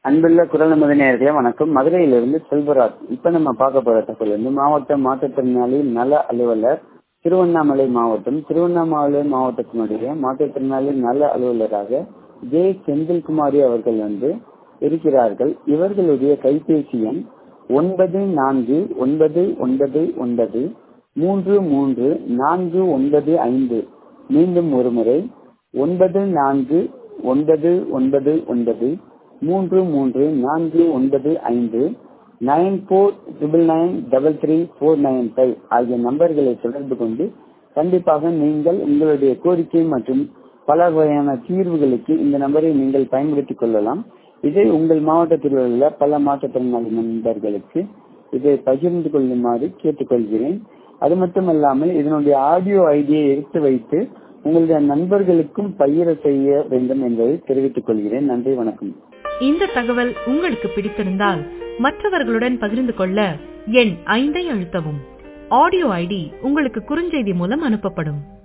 அன்புள்ள குரல் நமது நேயர்களே வணக்கம் மதுரையிலிருந்து செல்வராஜ் இப்ப நம்ம பார்க்க போற தகவல் வந்து மாவட்ட மாற்றுத்திறனாளி நல அலுவலர் திருவண்ணாமலை மாவட்டம் திருவண்ணாமலை மாவட்டத்தினுடைய மாற்றுத்திறனாளி நல அலுவலராக ஜே செந்தில்குமாரி அவர்கள் வந்து இருக்கிறார்கள் இவர்களுடைய கைபேசி எண் ஒன்பது நான்கு ஒன்பது ஒன்பது ஒன்பது மூன்று மூன்று நான்கு ஒன்பது ஐந்து மீண்டும் ஒரு முறை ஒன்பது நான்கு ஒன்பது ஒன்பது ஒன்பது மூன்று மூன்று நான்கு ஒன்பது ஐந்து nine four triple nine double three four nine five ஆகிய நம்பர்களை தொடர்பு கொண்டு கண்டிப்பாக நீங்கள் உங்களுடைய கோரிக்கை மற்றும் பல வகையான தீர்வுகளுக்கு இந்த நம்பரை நீங்கள் பயன்படுத்திக் கொள்ளலாம் இதை உங்கள் மாவட்டத்தில் உள்ள பல மாற்றுத்திறனாளி நண்பர்களுக்கு இதை பகிர்ந்து கொள்ளுமாறு கேட்டுக்கொள்கிறேன் அது மட்டுமல்லாமல் இதனுடைய ஆடியோ ஐடியை எடுத்து வைத்து உங்களுடைய நண்பர்களுக்கும் பகிர செய்ய வேண்டும் என்பதை தெரிவித்துக் கொள்கிறேன் நன்றி வணக்கம் இந்த தகவல் உங்களுக்கு பிடித்திருந்தால் மற்றவர்களுடன் பகிர்ந்து கொள்ள எண் ஐந்தை அழுத்தவும் ஆடியோ ஐடி உங்களுக்கு குறுஞ்செய்தி மூலம் அனுப்பப்படும்